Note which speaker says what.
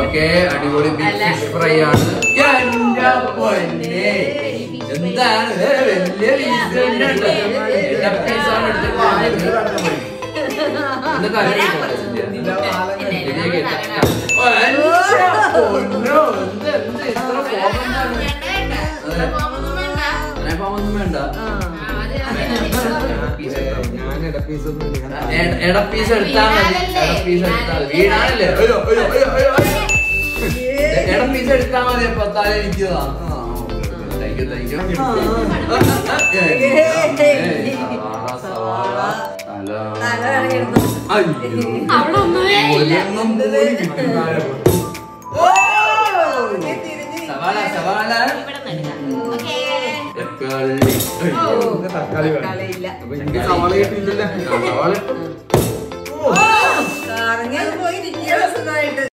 Speaker 1: Okay അടിപൊളി big fish fry ആണ് എന്റെ പൊന്നെ എന്താണ് ഇത് വലിയ പീസ് പീസാണ് എടുത്തിട്ടുള്ളത് എന്റെ തല പൊന്നോ എന്ത് എന്ത് ഇത്ര ഫോമൊന്നും വേണ്ട
Speaker 2: ഞാൻ ഇടപ്പീസൊന്നും ഇല്ല.
Speaker 1: എടപ്പീസ് എടുത്താ മതി എടപ്പീസ് എടുത്താ മതി വീണാണല്ലേ അയ്യോ അയ്യോ അയ്യോ അയ്യോ അയ്യോ എടപ്പീസ് എടുത്താ മതി അപ്പൊ തല എനിക്ക് താ. ആ, താങ്ക് യു താങ്ക് യു സവാള സവാള തല
Speaker 3: തല ഇറങ്ങിയിരുന്നു.
Speaker 1: അയ്യോ
Speaker 4: അവിടെ ഒന്നുമേ ഇല്ല
Speaker 1: ഒരെണ്ണം പോലും കിട്ടില്ല.
Speaker 3: ഓ, നീ തിരിഞ്ഞ്
Speaker 1: സവാള സവാള
Speaker 4: ഇവിടെ നടുക ഓക്കേ
Speaker 1: തക്കാളി
Speaker 4: ഓ.
Speaker 1: അയ്യോ.
Speaker 2: ഇത് തക്കാളി വേണം.
Speaker 3: കളിയില്ല.
Speaker 2: അപ്പൊ എനിക്ക് സവാള കിട്ടിയില്ലല്ലോ
Speaker 1: ആ, സവാള
Speaker 3: കറങ്ങി അത് പോയി ഇരിക്കുകയാണ് സുഖമായിട്ട്